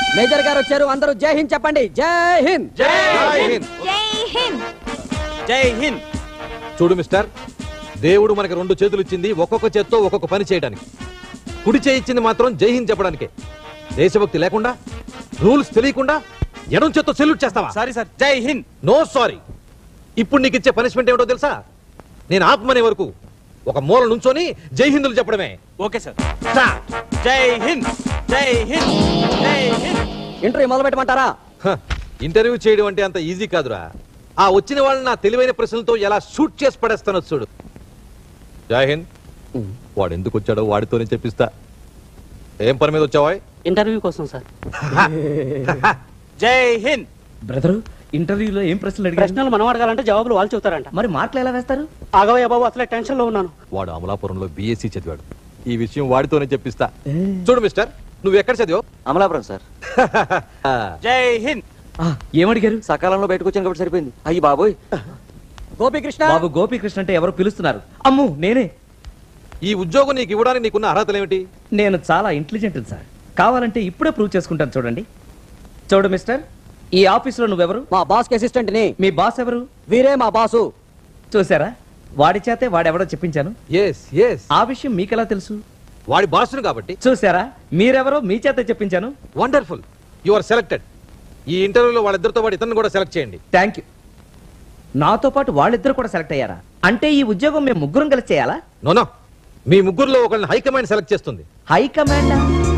Major గారు వచ్చారు అందరూ జై హింద్ చెప్పండి జై హింద్ జై హింద్ జై హింద్ జై హింద్ చూడు మిస్టర్ దేవుడు మనకి రెండు చేతులు ఇచ్చింది ఒక్కొక్క చేత్తో ఒక్కొక్క పని చేయడానికి కుడి చేయి ఇచ్చింది మాత్రం జై హింద్ చెప్పడానికే దేశభక్తి లేకుండా రూల్స్ తెలియకుండా ఎడం చేత్తో సెల్యూట్ చేస్తావా సారీ సార్ జై హింద్ నో సారీ ఇప్పుడు నీకు ఇచ్చే పనిష్మెంట్ ఏమిటో తెలుసా నేను ఆత్మనే వరకు ఒక మూల నుంచొని జై హిందులు చెప్పడమే ఓకే సార్ స్టార్ట్ జై హింద్ జై హింద్ జై హింద్ ఇంటర్వ్యూ మొదలు పెట్టమంటారా హ, ఇంటర్వ్యూ చేయడం అంటే అంత ఈజీ కాదురా ఆ వచ్చిన వాళ్ళని నా తెలివైన ప్రశ్నలతో ఎలా షూట్ చేసి పడేస్తానో చూడు జై హింద్ వాడు ఎందుకు వచ్చాడో వాడితోనే చెప్పిస్తా ఏం పని మీద వచ్చావా ఇంటర్వ్యూ కోసం సార్ జై హింద్ బ్రదరు ఇంటర్వ్యూలో ఏం ప్రశ్నలు అడిగారు ప్రశ్నలు మనం అడగాలంటే జవాబులు వాళ్ళు చెబుతారంట మరి మార్కులు ఎలా వేస్తారు ఆగవయ్య బాబు అసలే టెన్షన్ లో ఉన్నాను వాడు అమలాపురంలో బీఎస్సీ చదివాడు ఈ విషయం వాడితోనే చెప్పిస్తా చూడు మిస్టర్ నువ్వు ఎక్కడ చదివావు అమలాపురం సార్ జై హింద్ ఆ, ఏమడిగారు సకాలంలో బయటకు వచ్చాను కాబట్టి సరిపోయింది అయ్యి బాబోయ్ గోపీకృష్ణ బాబు గోపీకృష్ణ అంటే ఎవరు పిలుస్తున్నారు అమ్ము నేనే ఈ ఉద్యోగం నీకు ఇవ్వడానికి నీకున్న అర్హతలు ఏమిటి నేను చాలా ఇంటెలిజెంట్ సార్ కావాలంటే ఇప్పుడే ప్రూవ్ చేసుకుంటాను చూడండి చూడు మిస్టర్ ఈ ఆఫీసులో నువ్వెవరు మా బాస్ కి అసిస్టెంట్ ని మీ బాస్ ఎవరు వీరే మా బాసు చూసారా వాడి చేతే వాడెవడో చెప్పించాను ఎస్ ఎస్ ఆ విషయం మీకెలా తెలుసు వాడి బాసును కాబట్టి చూసారా మీరెవరో మీ చేత చెప్పించాను వండర్ఫుల్ యు ఆర్ సెలెక్టెడ్ ఈ ఇంటర్వ్యూలో వాళ్ళిద్దరితో పాటు ఇతను కూడా సెలెక్ట్ చేయండి థ్యాంక్ యూ నాతో పాటు వాళ్ళిద్దరు కూడా సెలెక్ట్ అయ్యారా అంటే ఈ ఉద్యోగం మేము ముగ్గురం కలిసి చేయాలా నోనో మీ ముగ్గురులో ఒకళ్ళని హైకమాండ్ సెలెక్ట్ చేస్తుంది హైకమాండ్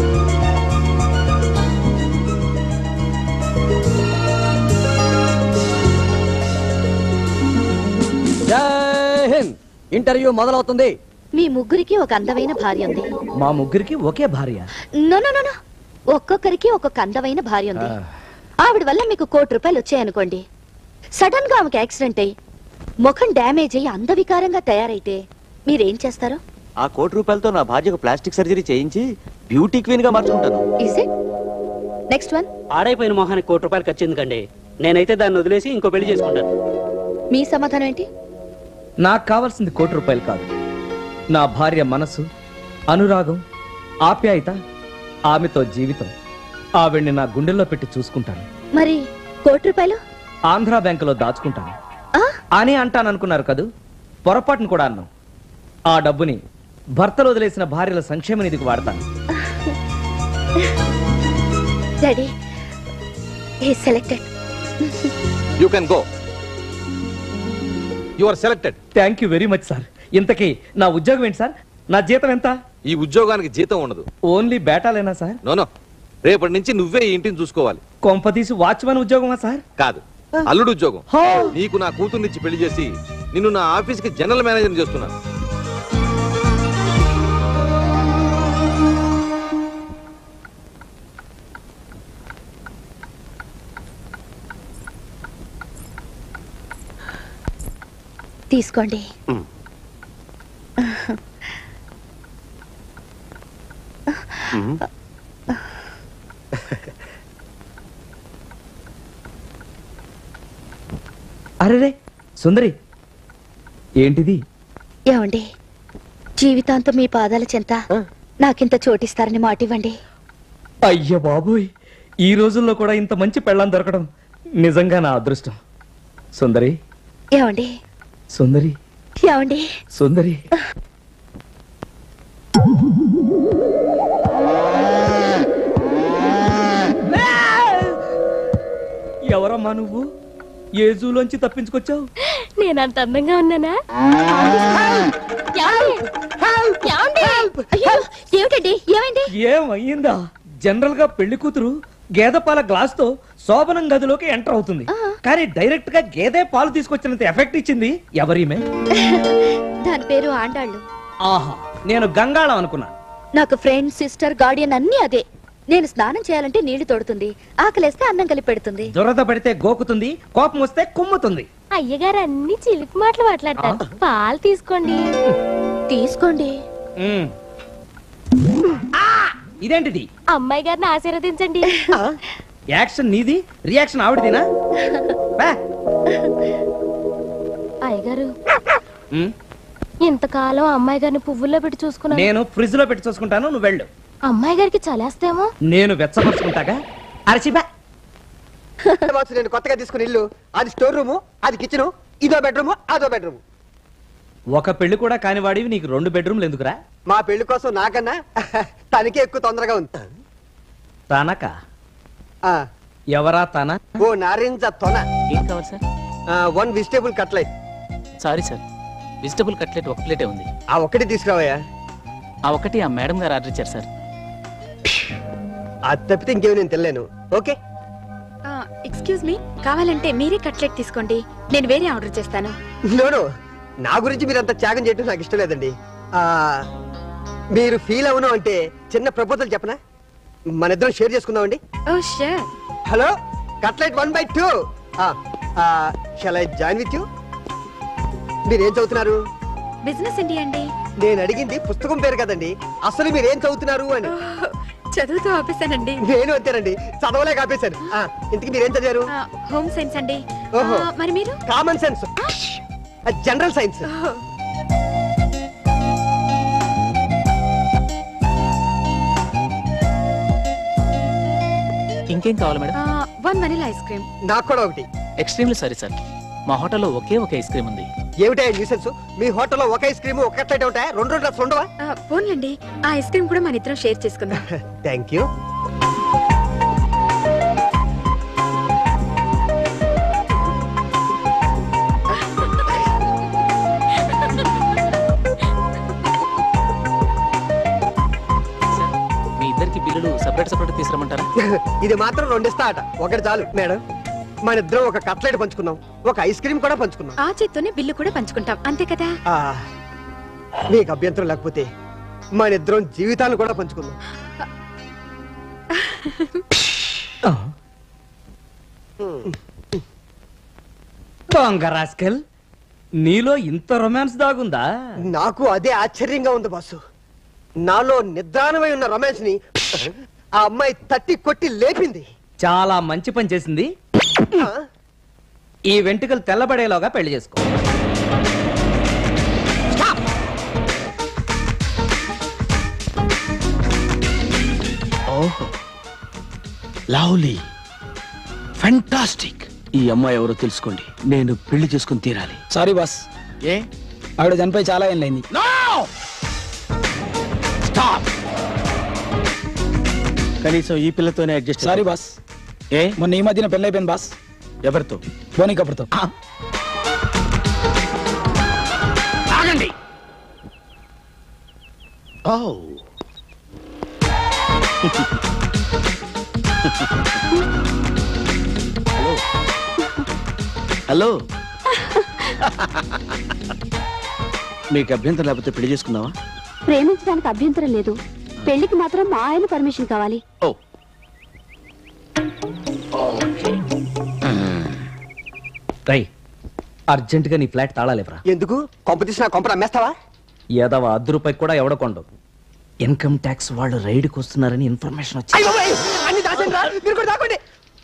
జై హింద్ ఇంటర్వ్యూ మొదలవుతుంది మీ ముగ్గురికి ఒక అందమైన భార్య ఉంది మా ముగ్గురికి ఒకే భార్య నో నో నో, నో ఒక్కొక్కరికి ఒక్కొక్క అందమైన భార్య ఉంది ఆవిడ వల్ల మీకు కోటి రూపాయలు వచ్చాయనుకోండి సడన్ గా ఆమెకి యాక్సిడెంట్ అయ్యి ముఖం డ్యామేజ్ అయ్యి అందవికారంగా తయారైతే మీరేం చేస్తారు ఆ కోటి రూపాయలతో నా భార్యకు ప్లాస్టిక్ సర్జరీ చేయించి బ్యూటీ క్వీన్ గా మార్చుకుంటాను ఇస్ ఇట్ నెక్స్ట్ వన్ ఆడైపోయిన మొహానికి కోటి రూపాయలు ఖర్చు ఎందుకండి నేనైతే దాన్ని వదిలేసి ఇంకో పెళ్లి చేసుకుంటాను మీ సమాధానం ఏంటి నాకు కావాల్సింది కోటి రూపాయలు కాదు నా భార్య మనసు అనురాగం ఆప్యాయత ఆమెతో జీవితం ఆవిడ్ని నా గుండెల్లో పెట్టి చూసుకుంటాను మరి కోటి రూపాయలు ఆంధ్రా బ్యాంకులో దాచుకుంటాను ఆ? అని అంటాననుకున్నారు కదూ పొరపాటును కూడా అన్నాం ఆ డబ్బుని భర్తలు వదిలేసిన భార్యల సంక్షేమ నిధికి వాడతాను డాడీ ఈ selected you can go you are selected thank you very much sir ఇంతకీ నా ఉద్యోగం ఏంటి సార్ నా జీతం ఎంత ఈ ఉద్యోగానికి జీతం ఉండదు ఓన్లీ బేటాలేనా సార్ నోనో రేపటి నుంచి నువ్వే ఈ ఇంటిని చూసుకోవాలి కొంపతీసి వాచ్మెన్ ఉద్యోగమా సార్ కాదు అల్లుడు ఉద్యోగం హో! నీకు నా కూతుర్నిచ్చి పెళ్లి చేసి నిన్ను నా ఆఫీస్కి జనరల్ మేనేజర్ చేస్తున్నాను తీసుకోండి అరేరే సుందరి ఏంటిది ఏమండి జీవితాంతం మీ పాదాల చెంత నాకింత చోటిస్తారని మాట ఇవ్వండి అయ్య బాబోయ్ ఈ రోజుల్లో కూడా ఇంత మంచి పెళ్ళం దొరకడం నిజంగా నా అదృష్టం సుందరి ఏమండి సుందరి ఏమండి సుందరి ఎవరమ్మా నువ్వు ఏ జూలోంచి తప్పించుకొచ్చావు నేనంత అందంగా ఉన్నానా ఏమిటండి ఏమైంది ఏమయ్యిందా జనరల్ గా పెళ్లి కూతురు గేదె పాల గ్లాస్ తో శోభనం గదిలోకి ఎంటర్ అవుతుంది కానీ డైరెక్ట్ గా గేదె పాలు తీసుకొచ్చినంత ఎఫెక్ట్ ఇచ్చింది ఎవరీమే దాని పేరు ఆండాళ్ళు ఆహా నేను గంగాళం అనుకున్నా నాకు ఫ్రెండ్ సిస్టర్ గార్డియన్ అన్ని అదే నేను స్నానం చేయాలంటే నీళ్లు తోడుతుంది ఆకలేస్తే అన్నం కలిపి పెడుతుంది దురద పడితే గోకుతుంది కోపం వస్తే కుమ్ముతుంది అయ్యగారు అన్ని చిలిపి మాటలు మాట్లాడతారు పాలు తీసుకోండి తీసుకోండి ఉమ్. ఆ! ఇదేంటిది అమ్మాయి గారిని ఆశీర్వదించండి యాక్షన్ నీది రియాక్షన్ ఆవిడదినా బా. అయ్యగారు ఉమ్. ఇంతకాలం అమ్మాయి గారిని పువ్వుల్లో పెట్టి చూసుకున్నాను నేను ఫ్రిడ్జ్ లో పెట్టి చూసుకుంటాను నువ్వు వెళ్ళు అమ్మాయి గారికి చలేస్తేమో నేను వెచ్చపరుచుకుంటాగా అరచిబా బాక్స్ నేను కొత్తగా తీసుకుని ఇల్లు అది స్టోర్ రూము అది కిచెన్ ఇదో బెడ్రూమ్ అదో బెడ్రూమ్ ఒక పెళ్లి కూడా కానివాడివి నీకు రెండు బెడ్రూమ్లు ఎందుకురా మా పెళ్లి కోసం నాకన్నా తనకే ఎక్కువ తొందరగా ఉంది తనక ఆ, ఎవరా తన ఓ నారింజ తొన ఏం కావాలి sir one vegetable cutlet sorry sir vegetable cutlet ఒక ప్లేటే ఉంది ఆ ఒక్కటి తీసుకురావయ్యా ఆ ఒకటి ఆ మేడం గారు ఆర్డర్ ఇచ్చారు సార్ అది తప్పితే ఇంకేమి నేను తెలియను ఓకే ఎక్స్క్యూజ్ మీ కావాలంటే మీరే కట్లెట్ తీసుకోండి నేను వేరే ఆర్డర్ చేస్తాను నోను నా గురించి మీరు అంత త్యాగం చేయటం నాకు ఇష్టం లేదండి ఆ, మీరు ఫీల్ అవును అంటే చిన్న ప్రపోజల్ చెప్పనా మన ఇద్దరం షేర్ చేసుకుందామండి oh sure hello cutlet one by two shall I join with you మీరేం చదువుతున్నారు బిజినెస్ ఏంటి అండి నేను అడిగింది పుస్తకం పేరు కదండి అసలు మీరేం చదువుతున్నారు అని చదువుతూ ఆపేశానండి నేను అంతేనండి చదవలేక ఆపేశాను ఆ, ఇంతకీ మీరేం చదివారు హోమ్ సైన్స్ అండి ఓహో. ఆ, మరి మీరు కామన్ సెన్స్ జనరల్ సైన్స్ ఇంకేం కావాలి madam one vanilla ice cream నాకు కూడా ఒకటి ఎక్స్ట్రీమ్లీ సారీ సార్ మా హోటల్లో ఒకే ఒక ఐస్ క్రీమ్ ఉంది ఏమిటా న్యూసెన్స్ మీ హోటల్లో ఒక ఐస్ క్రీమ్ ఒక కట్లెట్ ఉంటాయా రెండు రెండు అసలు ఉండవా ఫోన్లండి ఆ ఐస్ క్రీమ్ కూడా మన ఇద్దరం షేర్ చేసుకుందాం థ్యాంక్ యూ సార్ మీ ఇద్దరికి బిల్లులు సపరేట్ సపరేట్ తీసుకురమ్మంటారా ఇది మాత్రం రెండిస్తా అట ఒకటి చాలు మేడం మన ఇద్దరం ఒక కట్లెట్ పంచుకున్నాం ఒక ఐస్ క్రీమ్ కూడా పంచుకున్నాం ఆ చేత్తోనే బిల్లు కూడా పంచుకుంటాం అంతే కదా ఆ, మీకు అభ్యంతరం లేకపోతే మన ఇద్దరం జీవితాలను కూడా పంచుకుందాం దొంగ రాస్కెల్ నీలో ఇంత రొమాన్స్ దాగుందా నాకు అదే ఆశ్చర్యంగా ఉంది బాసు నాలో నిద్రాణమై ఉన్న రొమాన్స్ ని ఆ అమ్మాయి తట్టి కొట్టి లేపింది చాలా మంచి పని చేసింది ఆ, ఈ వెంట్రుకలు తెల్లబడేలోగా పెళ్లి చేసుకో ఓహో లవ్లీ ఫెంటాస్టిక్ ఈ అమ్మాయి ఎవరో తెలుసుకోండి నేను పెళ్లి చేసుకుని తీరాలి సారీ బాస్ ఏ ఆవిడ చనిపోయి చాలా ఏళ్ళైంది స్టాప్ కనీసం ఈ పిల్లతోనే అడ్జస్ట్ సారీ బాస్ ఏ మొన్న ఈ మధ్యన పెళ్ళైపోయింది బాస్ ఎవరితో బోని కప్పుడుతో ఆగండి ఓ హలో హలో మీకు అభ్యంతరం లేకపోతే పెళ్లి చేసుకుందామా ప్రేమించడానికి అభ్యంతరం లేదు పెళ్లికి మాత్రం మా ఆయన పర్మిషన్ కావాలి ఓ రై అర్జెంట్ గా నీ ఫ్లాట్ తాళాలేవరా ఎందుకు కొంప తీసిన కొంప అమ్మేస్తావా ఏదవ అర్ధ రూపాయి కూడా ఎవడకొండవు ఇన్కమ్ ట్యాక్స్ వాళ్ళు రైడ్కి వస్తున్నారని ఇన్ఫర్మేషన్ వచ్చింది అయ్యో, అయ్యో, అన్ని దాచండి రా, మీరు కూడా దాకోండి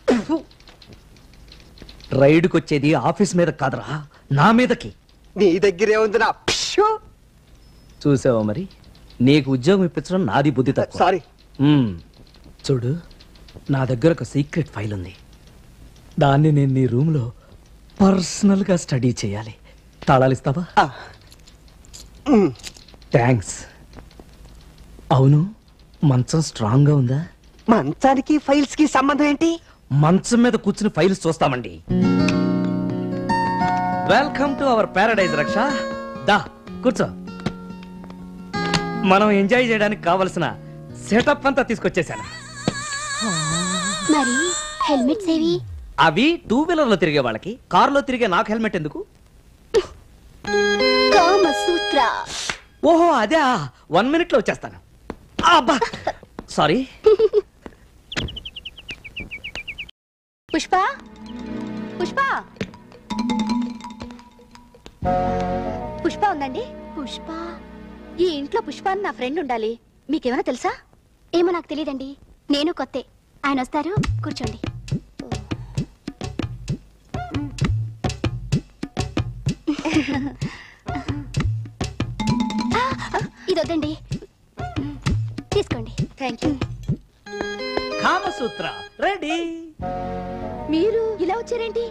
రైడ్కి వచ్చేది ఆఫీస్ మీద కాదురా నా మీదకి నీ దగ్గరే ఉంది నా పిష్షు. చూసావా మరి నీకు ఉద్యోగం ఇప్పించడం నాది బుద్ధి తక్కువ సారీ మ్మ్. చూడు నా దగ్గర ఒక సీక్రెట్ ఫైల్ ఉంది దాన్ని నేను నీ రూమ్లో పర్సనల్గా స్టడీ చేయాలి తాళాలు ఇస్తావా ఆ. మ్, థ్యాంక్స్ అవును మంచం స్ట్రాంగ్గా ఉందా మంచానికి ఫైల్స్ కి సంబంధం ఏంటి మంచం మీద కూర్చుని ఫైల్స్ చూస్తామండి వెల్కమ్ టు అవర్ పారడైజ్ రక్ష దా కూర్చో మనం ఎంజాయ్ చేయడానికి కావలసిన సెటప్ అంతా తీసుకొచ్చేసాను మరి హెల్మెట్స్ ఏవి అవి టూ వీలర్ లో తిరిగే వాళ్ళకి కారులో తిరిగే నాకు హెల్మెట్ ఎందుకు కామసూత్ర ఓహో అదే వన్ మినిట్ లో వచ్చేస్తాను అబ్బా సారీ పుష్ప పుష్ప పుష్ప ఉందండి పుష్ప ఈ ఇంట్లో పుష్ప అని నా ఫ్రెండ్ ఉండాలి మీకేమైనా తెలుసా ఏమో నాకు తెలియదండి నేను కొత్తే ఆయన వస్తారు కూర్చోండి ఇది వద్దండి తీసుకోండి థ్యాంక్ యూ కామసూత్ర సూత్ర రెడీ మీరు ఇలా వచ్చారేంటి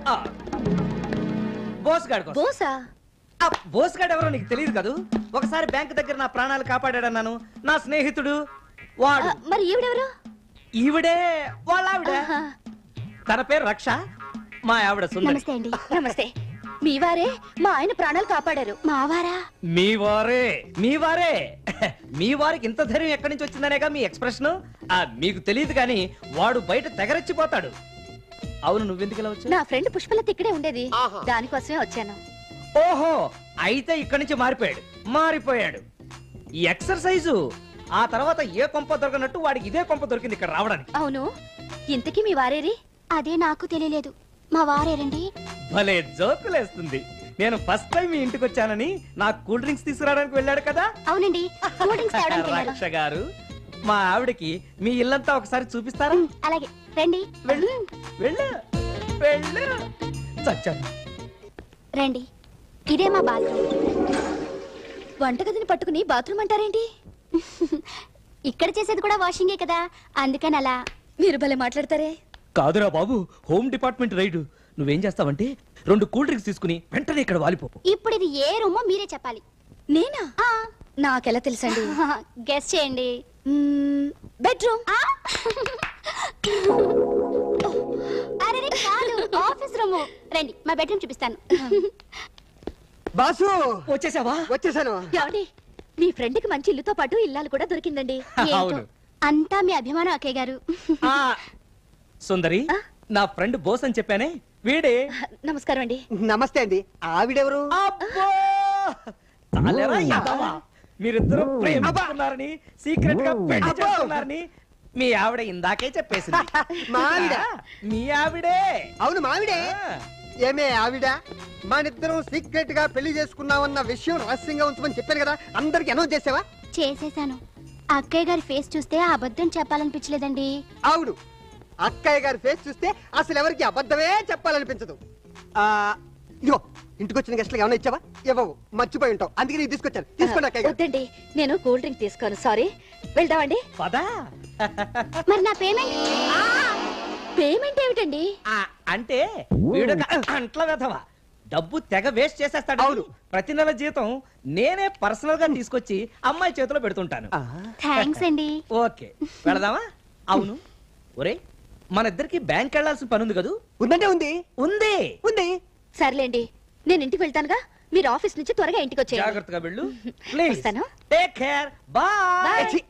బోస్ గాడి కోసం బోసా ఆ బోస్ గాడు ఎవరో నీకు తెలియదు కదూ ఒకసారి బ్యాంక్ దగ్గర నా ప్రాణాలు కాపాడాడన్నాను నా స్నేహితుడు వాడు ఆ, మరి ఈవిడెవరు ఈవిడే వాళ్ళ ఆవిడ ఆహా. తన పేరు రక్ష మా ఆవిడ సుందరి నమస్తే అండి నమస్తే మీ వారే మా ఆయన ప్రాణాలు కాపాడారు మావారా మీ వారే మీ వారే మీ వారికి ఇంత ధైర్యం ఎక్కడి నుంచి వచ్చిందనేగా మీ ఎక్స్ప్రెషన్ ఆ మీకు తెలియదు కానీ వాడు బయట తెగరెచ్చిపోతాడు అవును నువ్వెందుకు ఇలా వచ్చావు నా ఫ్రెండ్ పుష్పలత ఇక్కడే ఉండేది ఆహా. దానికోసమే వచ్చాను ఓహో అయితే ఇక్కడి నుంచి మారిపోయాడు మారిపోయాడు ఈ ఎక్సర్సైజు ఆ తర్వాత ఏ కొంప దొరకనట్టు వాడికి ఇదే కొంప దొరికింది ఇక్కడ రావడానికి అవును ఇంతకీ మీ వారేరి అదే నాకు తెలియలేదు మా వారేరండి భలే జోకులేస్తుంది నేను ఫస్ట్ టైం మీ ఇంటికి వచ్చానని నాకు కూల్ డ్రింక్స్ తీసుకురావడానికి వెళ్ళాడు కదా అవునండి కూల్ డ్రింక్స్ తేవడానికి వెళ్ళారు రక్ష గారు మా ఆవిడకి మీ ఇల్లంతా ఒకసారి చూపిస్తారా అలాగే రండి వెళ్ళు వెళ్ళు వెళ్ళు చచ్చాను రండి ఇదే మా బాత్రూమ్ వంటగదిని పట్టుకుని బాత్రూమ్ అంటారేంటి ఇక్కడ చేసేది కూడా వాషింగే కదా అందుకని అలా మీరు భలే మాట్లాడతారే కాదురా బాబు హోమ్ డిపార్ట్మెంట్ రైడు నువ్వేం చేస్తావంటే రెండు కూల్ డ్రింక్స్ తీసుకుని వెంటనే ఇక్కడ వాలిపోపు ఇప్పుడు ఇది ఏ రూమో మీరే చెప్పాలి నేనా నాకెలా తెలుసండి గెస్ చేయండి బెడ్రూమ్ ఆ? అరే కాదు ఆఫీస్ రూమ్ రండి మా బెడ్రూమ్ చూపిస్తాను బాసు వచ్చేసావా వచ్చేసాను ఏమండి మీ ఫ్రెండ్ కి మంచి ఇల్లుతో పాటు ఇల్లాలు కూడా దొరికిందండి ఏంటో, అవును. అంతా మీ అభిమానం అక్కయ్య గారు ఆ, సుందరి ఆ? నా ఫ్రెండ్ బోస్ అని చెప్పానే వీడే నమస్కారం అండి నమస్తే అండి ఆవిడెవరు అబ్బో చాలేరా యాదవా. మీరిద్దరూ ప్రేమిస్తున్నారని సీక్రెట్ గా పెళ్లి అబ్బో. చేస్తున్నారని మీ ఆవిడ ఇందాకే చెప్పేసింది మా ఆవిడ? ఆ, మీ ఆవిడే అవును మావిడే ఆ. ఏమే ఆవిడ మనిద్దరం సీక్రెట్ గా పెళ్లి చేసుకున్నామన్న విషయం రహస్యంగా ఉంచమని చెప్పాను కదా అందరికి అనౌన్స్ చేసావా చేసేసాను అక్కయ్య గారి ఫేస్ చూస్తే ఆ అబద్ధం చెప్పాలనిపించలేదండి అవును అక్కయ్య గారి ఫేస్ చూస్తే అసలు ఎవరికి అబద్ధమే చెప్పాలనిపించదు ఆ ఇదిగో ఇంటికి వచ్చిన గెస్ట్లకు ఏమైనా ఇచ్చావా ఇవ్వవు మర్చిపోయి ఉంటావు అందుకే నీకు తీసుకొచ్చాను తీసుకోండి అక్కయ్య గారు వద్దండి నేను కూల్ డ్రింక్ తీసుకోను సారీ వెళ్దామండి పదా మరి నా పేమెంట్ పేమెంట్ ఏమిటండి ఆ, అంటే వీడొక అంట్ల వెధవ డబ్బు తెగ వేస్ట్ చేసేస్తాడు అవును. ప్రతి నెల జీతం నేనే పర్సనల్ గా తీసుకొచ్చి అమ్మాయి చేతిలో పెడుతుంటాను థ్యాంక్స్ అండి ఓకే వెళదామా అవును ఒరే మన ఇద్దరికి బ్యాంక్ వెళ్ళాల్సిన పని ఉంది కదూ ఉందంటే ఉంది ఉంది ఉంది సర్లేండి నేను ఇంటికి వెళ్తానుగా మీరు ఆఫీస్ నుంచి త్వరగా ఇంటికి వచ్చేయండి జాగ్రత్తగా వెళ్ళు ప్లీజ్ వస్తాను. టేక్ కేర్ బాయ్ ఛీ,